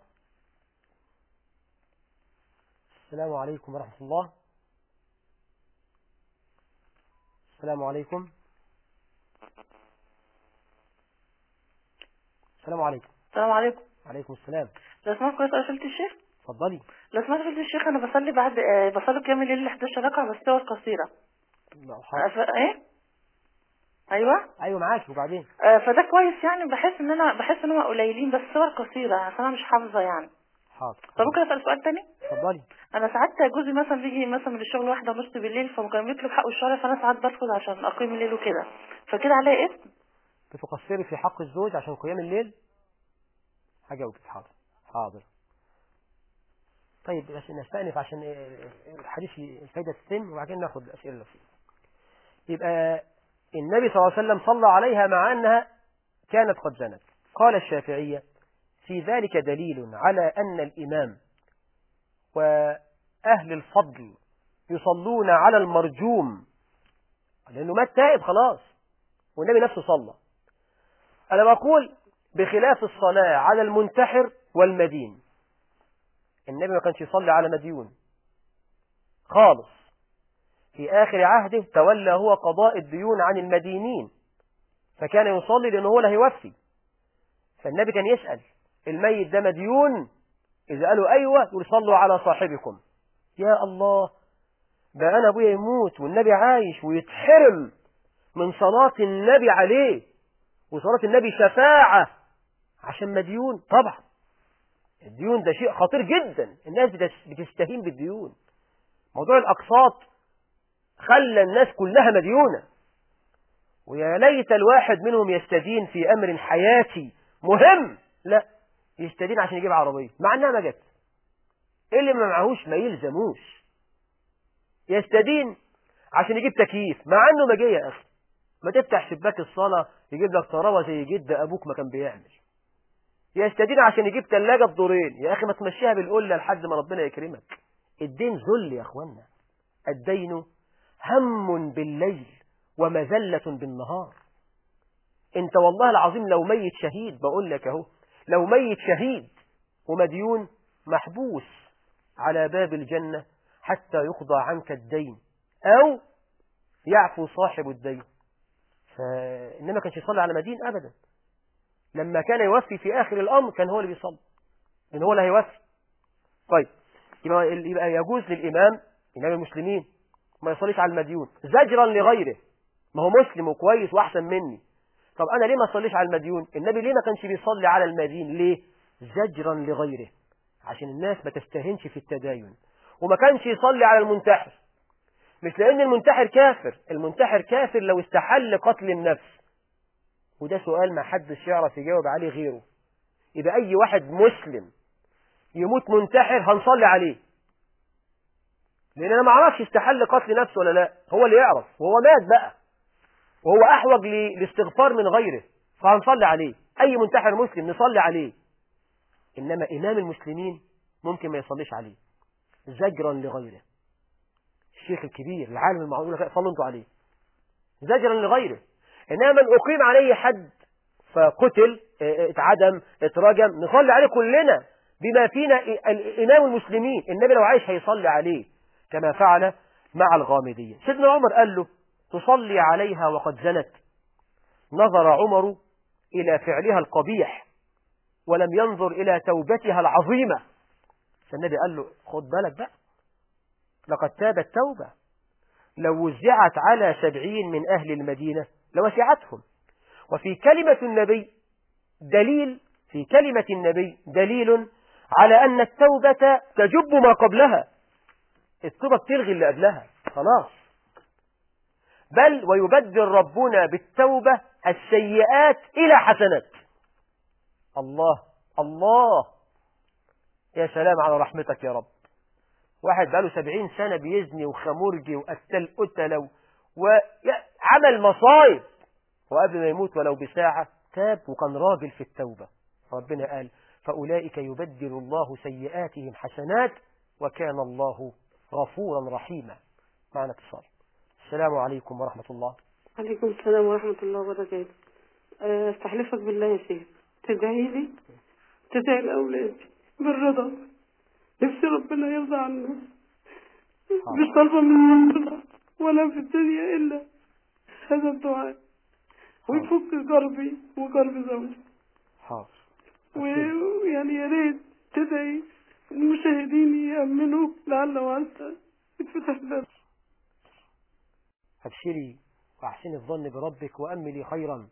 السلام عليكم ورحمة الله السلام عليكم السلام عليكم السلام عليكم عليكم السلام لو سمحت كويس قفلت الشيخ اتفضلي لو سمحت قفلت الشيخ انا بصلي بعد آه، بصلي قيام الليل 11 ركعه بس صور قصيره لا، حاضر. أف... ايه ايوه ايوه معاك وبعدين آه، فده كويس يعني بحس ان انا بحس ان هم قليلين بس صور قصيره عشان انا مش حافظه يعني حاضر طب ممكن اسال سؤال تاني اتفضلي انا ساعات جوزي مثلا بيجي مثلا من الشغل واحده ونص بالليل فكان بيطلب حقه الشرعي فانا ساعات برفض عشان اقيم الليل وكده فكده عليا اسم بتقصري في حق الزوج عشان قيام الليل هجاوبك حاضر حاضر طيب بس نستأنف عشان إيه، الحديث الفايدة تتم وبعدين ناخد الأسئلة اللي فيه يبقى النبي صلى الله عليه وسلم صلى عليها مع أنها كانت قد زنت قال الشافعية في ذلك دليل على أن الإمام وأهل الفضل يصلون على المرجوم لأنه مات تائب خلاص والنبي نفسه صلى أنا بقول بخلاف الصلاة على المنتحر والمدين النبي ما كانش يصلي على مديون خالص في آخر عهده تولى هو قضاء الديون عن المدينين فكان يصلي لأنه هو اللي هيوفي فالنبي كان يسأل الميت ده مديون إذا قالوا أيوة يقول صلوا على صاحبكم يا الله ده أنا أبويا يموت والنبي عايش ويتحرم من صلاة النبي عليه وصلاة النبي شفاعة عشان مديون طبعا الديون ده شيء خطير جدا الناس بتس- بتستهين بالديون موضوع الأقساط خلى الناس كلها مديونة ويا ليت الواحد منهم يستدين في أمر حياتي مهم لا يستدين عشان يجيب عربية مع أنها ما جت اللي ما معهوش ما يلزموش يستدين عشان يجيب تكييف مع أنه ما جه يا أخي ما تفتح شباك الصلاة يجيب لك طراوة زي جد أبوك ما كان بيعمل يستدين عشان يجيب ثلاجة بدورين يا أخي ما تمشيها بالقلة لحد ما ربنا يكرمك الدين ذل يا أخوانا الدين هم بالليل ومذلة بالنهار انت والله العظيم لو ميت شهيد بقول لك اهو لو ميت شهيد ومديون محبوس على باب الجنة حتى يقضى عنك الدين او يعفو صاحب الدين فإنما كانش يصلي على مدين أبدا لما كان يوفي في آخر الأمر كان هو اللي بيصلي لأن هو اللي هيوفي طيب يبقى, يبقى يجوز للإمام إمام المسلمين ما يصليش على المديون زجرا لغيره ما هو مسلم وكويس وأحسن مني طب أنا ليه ما أصليش على المديون النبي ليه ما كانش بيصلي على المدين ليه زجرا لغيره عشان الناس ما تستهنش في التداين وما كانش يصلي على المنتحر مش لأن المنتحر كافر المنتحر كافر لو استحل قتل النفس وده سؤال ما حدش يعرف يجاوب عليه غيره يبقى أي واحد مسلم يموت منتحر هنصلي عليه لأن أنا ما أعرفش استحل قتل نفسه ولا لا هو اللي يعرف وهو مات بقى وهو أحوج لاستغفار من غيره فهنصلي عليه أي منتحر مسلم نصلي عليه إنما إمام المسلمين ممكن ما يصليش عليه زجرا لغيره الشيخ الكبير العالم المعروف صلوا انتوا عليه زجرا لغيره إنما من أقيم عليه حد فقتل اتعدم اترجم نصلي عليه كلنا بما فينا إمام المسلمين النبي لو عايش هيصلي عليه كما فعل مع الغامدية سيدنا عمر قال له تصلي عليها وقد زنت نظر عمر إلى فعلها القبيح ولم ينظر إلى توبتها العظيمة فالنبي قال له خد بالك بقى لقد تابت توبة لو وزعت على سبعين من أهل المدينة لوسعتهم وفي كلمة النبي دليل في كلمة النبي دليل على أن التوبة تجب ما قبلها التوبة بتلغي اللي قبلها خلاص بل ويبدل ربنا بالتوبة السيئات إلى حسنات الله الله يا سلام على رحمتك يا رب واحد بقاله سبعين سنة بيزني وخمرجي وقتل قتلة وعمل مصايب وقبل ما يموت ولو بساعة تاب وكان راجل في التوبة ربنا قال فأولئك يبدل الله سيئاتهم حسنات وكان الله غفورا رحيما معنا اتصال السلام عليكم ورحمة الله عليكم السلام ورحمة الله وبركاته أه، استحلفك بالله يا شيخ تدعي لي تدعي لأولادي بالرضا نفسي ربنا يرضى عنهم مش طالبة من ربنا ولا في الدنيا إلا هذا الدعاء ويفك كربي وكرب زوجي حاضر ويعني يا ريت تدعي المشاهدين يأمنوا لعل وعسى يتفتح باب أبشري وأحسن الظن بربك وأملي خيرا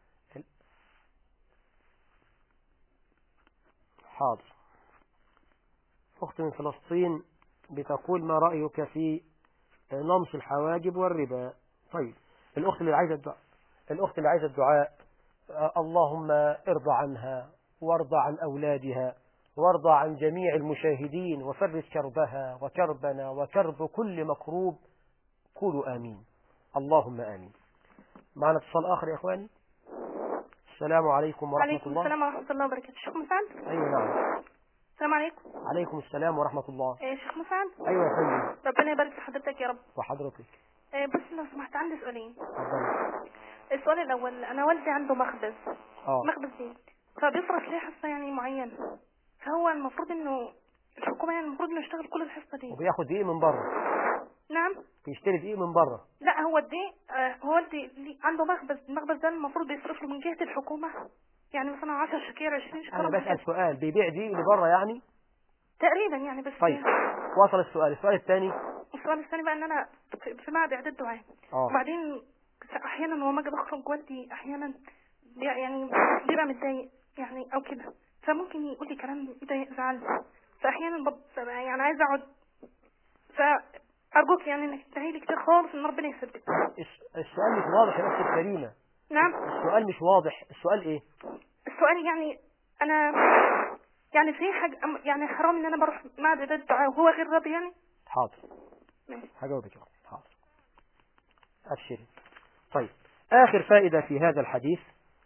حاضر أخت من فلسطين بتقول ما رأيك في نمص الحواجب والربا طيب الأخت اللي عايزة الدعاء الأخت اللي عايزة الدعاء اللهم ارضى عنها وارضى عن أولادها وارضى عن جميع المشاهدين وفرج كربها وكربنا وكرب كل مكروب قولوا آمين اللهم آمين معنا اتصال آخر يا إخواني السلام عليكم ورحمة عليكم الله السلام ورحمة الله وبركاته شيخ مسعد أيوة نعم السلام عليكم عليكم السلام ورحمة الله إيه شيخ مسعد أيوة يا فندم ربنا يبارك في حضرتك يا رب وحضرتك إيه بس لو سمحت عندي سؤالين اتفضلي السؤال الأول أنا والدي عنده مخبز اه مخبز زيت فبيصرف ليه حصة يعني معينة فهو المفروض إنه الحكومة يعني المفروض إنه يشتغل كل الحصة دي وبياخد ايه من بره نعم بيشتري دقيق من بره لا هو الدقيق آه، هو الدقيق لي- عنده مخبز المخبز ده المفروض بيصرف له من جهة الحكومة يعني مثلا 10 شكير 20 شكير انا بسأل سؤال بيبيع دقيق اللي بره يعني تقريبا يعني بس طيب وصل السؤال السؤال الثاني السؤال الثاني بقى ان انا في- في معهد اعداد دعاء اه وبعدين احيانا لما اجي بخرج والدي احيانا بي- يعني بيبقى متضايق يعني او كده فممكن يقول لي كلام يضايق زعل فاحيانا بب... ببقى يعني عايزه اقعد فارجوك يعني انك تدعي لي كتير خالص ان ربنا يثبت الس- السؤال مش واضح يا أخت الكريمة نعم السؤال مش واضح السؤال ايه السؤال يعني انا يعني في حاجه أم- يعني حرام ان انا بروح معهد اعداد الدعاء وهو غير راضي يعني حاضر ماشي. هجاوبك يا رب. حاضر أبشري طيب آخر فائدة في هذا الحديث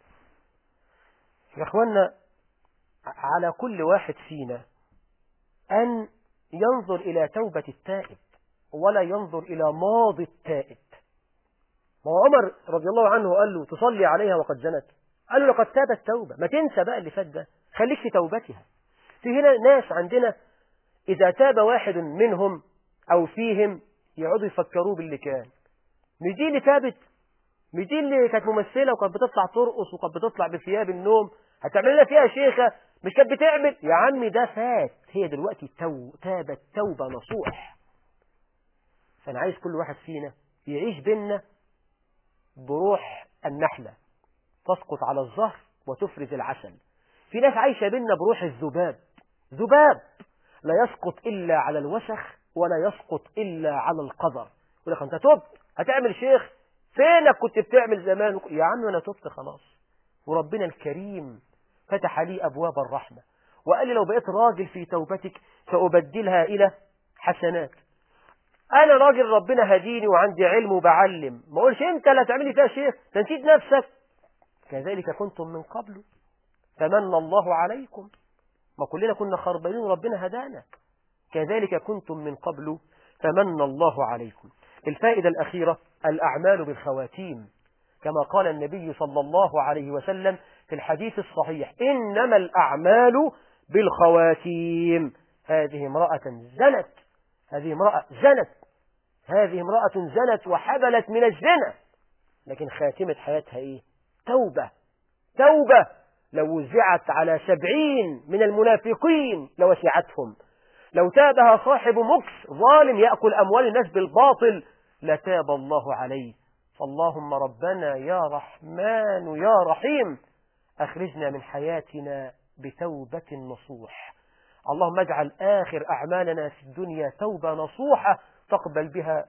يا أخوانا على كل واحد فينا أن ينظر إلى توبة التائب ولا ينظر إلى ماضي التائب ما هو عمر رضي الله عنه قال له تصلي عليها وقد زنت قال له لقد تابت توبة ما تنسى بقى اللي فات ده خليك في توبتها في هنا ناس عندنا إذا تاب واحد منهم أو فيهم يقعدوا يفكروه باللي كان مش دي اللي تابت مش دي اللي كانت ممثلة وكانت بتطلع ترقص وكانت بتطلع بثياب النوم هتعمل لنا فيها شيخة مش كانت بتعمل يا عمي ده فات هي دلوقتي تو تابت توبة نصوح فأنا عايز كل واحد فينا يعيش بينا بروح النحلة تسقط على الظهر وتفرز العسل في ناس عايشة بينا بروح الذباب ذباب لا يسقط إلا على الوسخ ولا يسقط إلا على القدر يقول لك أنت تبت هتعمل شيخ فينك كنت بتعمل زمان يا عم أنا تبت خلاص وربنا الكريم فتح لي أبواب الرحمة وقال لي لو بقيت راجل في توبتك سأبدلها إلى حسنات أنا راجل ربنا هديني وعندي علم وبعلم ما أقولش أنت لا تعملي فيها شيخ تنسيت نفسك كذلك كنتم من قبل فمن الله عليكم ما كلنا كنا خربانين وربنا هدانا كذلك كنتم من قبل فمن الله عليكم الفائدة الأخيرة الأعمال بالخواتيم كما قال النبي صلى الله عليه وسلم في الحديث الصحيح إنما الأعمال بالخواتيم هذه امرأة زنت هذه امرأة زنت هذه امرأة زنت وحبلت من الزنا لكن خاتمة حياتها إيه توبة توبة لو وزعت على سبعين من المنافقين لوسعتهم لو تابها صاحب مكس ظالم يأكل أموال الناس بالباطل لتاب الله عليه فاللهم ربنا يا رحمن يا رحيم أخرجنا من حياتنا بتوبة نصوح اللهم اجعل آخر أعمالنا في الدنيا توبة نصوحة تقبل بها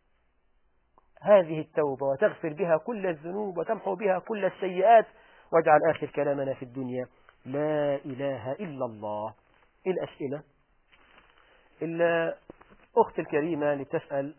هذه التوبة وتغفر بها كل الذنوب وتمحو بها كل السيئات واجعل آخر كلامنا في الدنيا لا إله إلا الله إيه الأسئلة الأخت الكريمة اللي بتسأل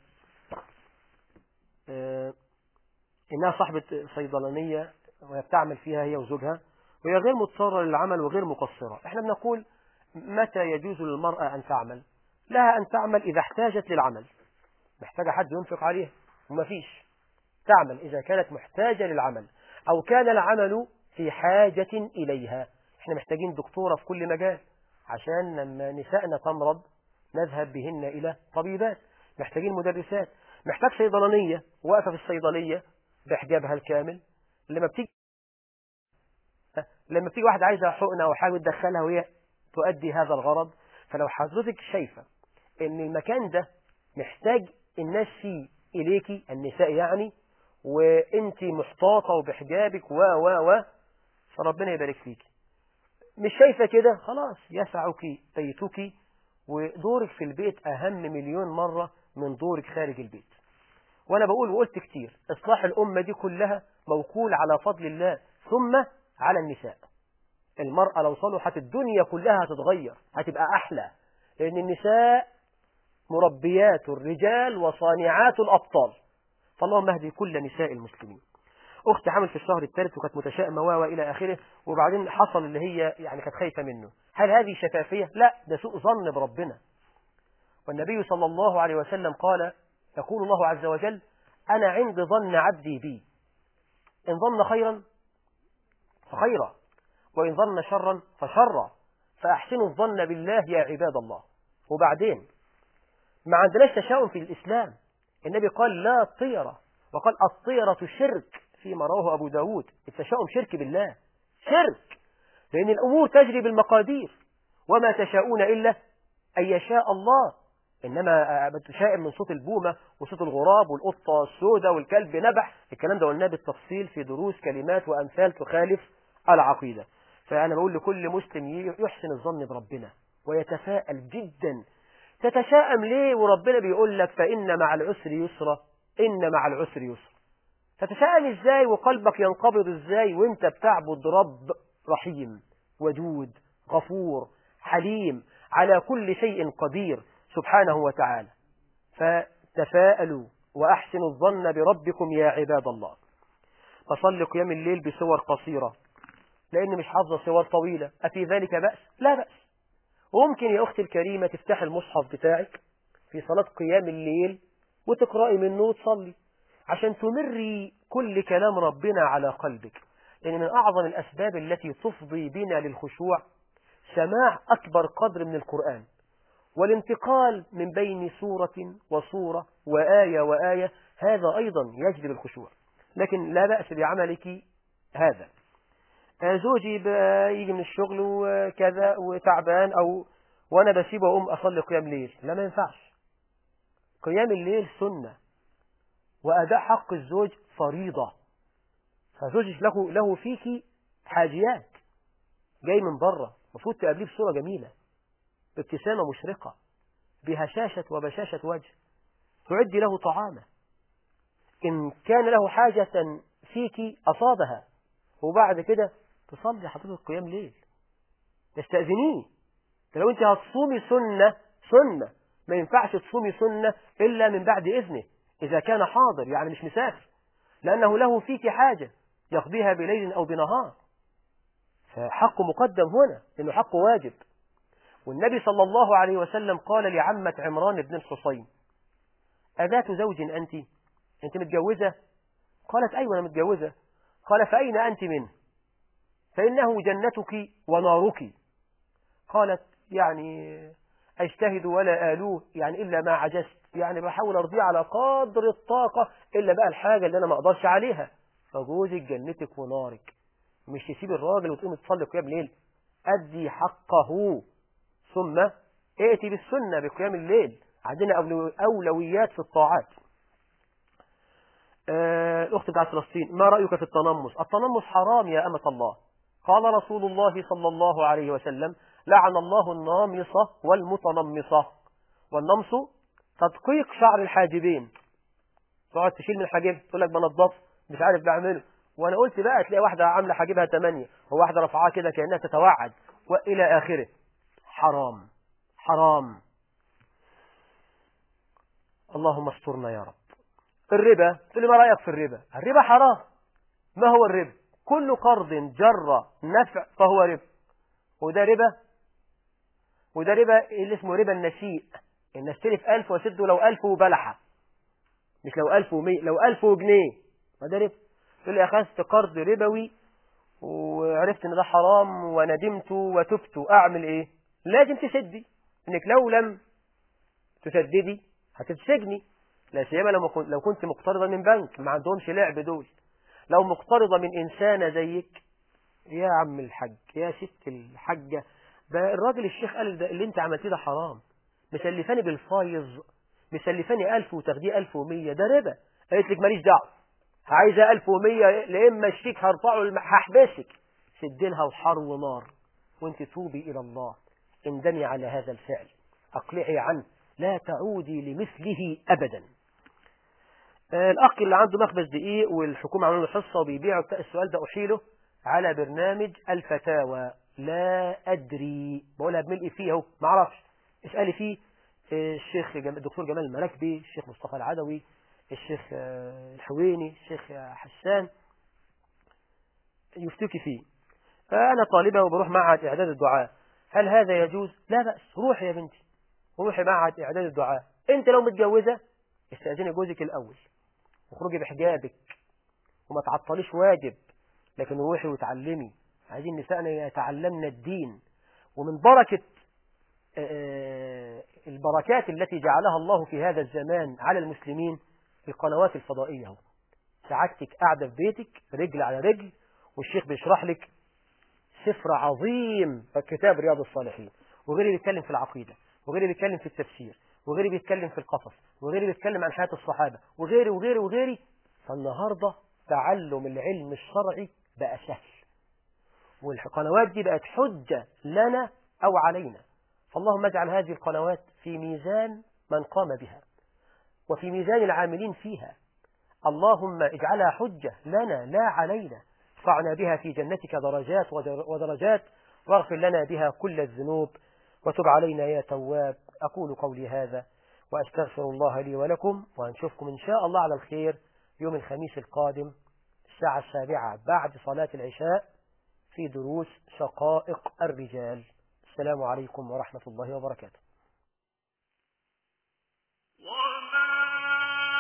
آه، إنها صاحبة صيدلانية وهي بتعمل فيها هي وزوجها وهي غير مضطرة للعمل وغير مقصرة احنا بنقول متى يجوز للمرأة أن تعمل لها أن تعمل إذا احتاجت للعمل محتاجة حد ينفق عليها ومفيش تعمل إذا كانت محتاجة للعمل أو كان العمل في حاجة إليها احنا محتاجين دكتورة في كل مجال عشان لما نسائنا تمرض نذهب بهن إلى طبيبات محتاجين مدرسات محتاج صيدلانية واقفة في الصيدلية بحجابها الكامل لما بتيجي لما بتيجي واحدة عايزة حقنة وحاول تدخلها وهي تؤدي هذا الغرض فلو حضرتك شايفة ان المكان ده محتاج الناس فيه إليكي النساء يعني وانت محتاطة وبحجابك و و و فربنا يبارك فيك مش شايفة كده خلاص يسعك بيتك ودورك في البيت أهم مليون مرة من دورك خارج البيت وأنا بقول وقلت كتير إصلاح الأمة دي كلها موكول على فضل الله ثم على النساء المرأة لو صلحت الدنيا كلها هتتغير هتبقى أحلى لأن النساء مربيات الرجال وصانعات الأبطال فاللهم اهدي كل نساء المسلمين أختي حمل في الشهر الثالث وكانت متشائمة و إلى آخره وبعدين حصل اللي هي يعني كانت خايفة منه هل هذه شفافية؟ لا ده سوء ظن بربنا والنبي صلى الله عليه وسلم قال يقول الله عز وجل أنا عند ظن عبدي بي إن ظن خيرا فخيرا وإن ظن شرا فشرا فأحسنوا الظن بالله يا عباد الله وبعدين ما عندناش تشاؤم في الإسلام النبي قال لا طيرة وقال الطيرة شرك فيما رواه أبو داود التشاؤم شرك بالله شرك لأن الأمور تجري بالمقادير وما تشاءون إلا أن يشاء الله إنما بتشائم من صوت البومة وصوت الغراب والقطة السوداء والكلب نبح الكلام ده قلناه بالتفصيل في دروس كلمات وأمثال تخالف العقيدة فأنا بقول لكل مسلم يحسن الظن بربنا ويتفائل جدا تتشائم ليه وربنا بيقول لك فإن مع العسر يسرا إن مع العسر يسرا تتشائم ازاي وقلبك ينقبض ازاي وانت بتعبد رب رحيم ودود غفور حليم على كل شيء قدير سبحانه وتعالى فتفاءلوا وأحسنوا الظن بربكم يا عباد الله فصل قيام الليل بصور قصيرة لأن مش حافظة صور طويلة أفي ذلك بأس؟ لا بأس وممكن يا أختي الكريمة تفتح المصحف بتاعك في صلاة قيام الليل وتقرأي منه وتصلي عشان تمري كل كلام ربنا على قلبك لأن من أعظم الأسباب التي تفضي بنا للخشوع سماع أكبر قدر من القرآن والانتقال من بين سورة وصورة وآية وآية هذا أيضا يجلب الخشوع لكن لا بأس بعملك هذا زوجي يجي من الشغل وكذا وتعبان أو وأنا بسيبه أقوم أصلي قيام ليل لا ما ينفعش قيام الليل سنة وأداء حق الزوج فريضة فزوجك له, له فيك حاجيات جاي من بره المفروض تقابليه بصورة جميلة بابتسامة مشرقة بهشاشة وبشاشة وجه تعدي له طعامه إن كان له حاجة فيك أصابها وبعد كده تصلي حضرتك قيام ليل تستأذنيه لو أنت هتصومي سنة سنة ما ينفعش تصومي سنة إلا من بعد إذنه إذا كان حاضر يعني مش مسافر لأنه له فيك حاجة يقضيها بليل أو بنهار فحق مقدم هنا لأنه حق واجب والنبي صلى الله عليه وسلم قال لعمة عمران بن الحصين أذات زوج أنت أنت متجوزة قالت أيوة أنا متجوزة قال فأين أنت منه فإنه جنتك ونارك قالت يعني أجتهد ولا آلوه يعني إلا ما عجزت يعني بحاول أرضيه على قدر الطاقة إلا بقى الحاجة اللي أنا ما أقدرش عليها فجوزك جنتك ونارك مش تسيب الراجل وتقوم تصلي قيام الليل أدي حقه ثم ائتي بالسنة بقيام الليل عندنا أولويات في الطاعات الأخت بتاعت فلسطين ما رأيك في التنمص التنمص حرام يا أمة الله قال رسول الله صلى الله عليه وسلم لعن الله النامصة والمتنمصة والنمص تدقيق شعر الحاجبين تقعد تشيل من حاجب تقول لك بنضف مش عارف بعمله وانا قلت بقى تلاقي واحدة عاملة حاجبها 8 وواحدة رفعها كده كأنها تتوعد وإلى آخره حرام حرام اللهم استرنا يا رب الربا تقول لي ما رأيك في الربا الربا حرام ما هو الربا كل قرض جر نفع فهو ربا وده ربا وده ربا اللي اسمه ربا النسيء ان استلف ألف واسده لو ألف وبلحة مش لو ألف ومية لو ألف وجنيه ما ده ربا تقول لي أخذت قرض ربوي وعرفت ان ده حرام وندمت وتبت أعمل ايه لازم تسدي انك لو لم تسددي هتتسجني لا سيما لو لو كنت مقترضة من بنك ما عندهمش لعب دول لو مقترضة من إنسانة زيك يا عم الحج يا ست الحجة ده الراجل الشيخ قال ده اللي انت عملتيه ده حرام مسلفاني بالفايز مسلفاني ألف وتاخديه ألف ومية ده ربا قالت لك ماليش دعوة عايزة ألف ومية لإما الشيك هرفعه هحبسك سدلها وحر ونار وانت توبي إلى الله اندمي على هذا الفعل أقلعي عنه لا تعودي لمثله أبدا الأخ اللي عنده مخبز دقيق والحكومة عملوا له حصة وبيبيعوا السؤال ده أحيله على برنامج الفتاوى لا أدري بقولها بملء فيه اهو ما اعرفش اسألي فيه الشيخ جمال الدكتور جمال المراكبي الشيخ مصطفى العدوي الشيخ الحويني الشيخ حسان يفتوكي فيه فأنا طالبة وبروح معهد إعداد الدعاء هل هذا يجوز؟ لا بأس روحي يا بنتي روحي معهد إعداد الدعاء أنت لو متجوزة استأذني جوزك الأول وخرجي بحجابك وما تعطليش واجب لكن روحي وتعلمي عايزين نسائنا يتعلمن الدين ومن بركة البركات التي جعلها الله في هذا الزمان على المسلمين القنوات الفضائية اهو سعادتك قاعدة في بيتك رجل على رجل والشيخ بيشرح لك سفر عظيم كتاب رياض الصالحين وغيري بيتكلم في العقيدة وغيري بيتكلم في التفسير وغيري بيتكلم في القصص وغيري بيتكلم عن حياة الصحابة وغيري وغيري وغيري فالنهاردة تعلم العلم الشرعي بقى سهل والقنوات دي بقت حجة لنا أو علينا فاللهم اجعل هذه القنوات في ميزان من قام بها وفي ميزان العاملين فيها اللهم اجعلها حجة لنا لا علينا ارفعنا بها في جنتك درجات ودرجات واغفر لنا بها كل الذنوب وتب علينا يا تواب أقول قولي هذا وأستغفر الله لي ولكم وأنشوفكم إن شاء الله على الخير يوم الخميس القادم الساعة السابعة بعد صلاة العشاء في دروس شقائق الرجال السلام عليكم ورحمة الله وبركاته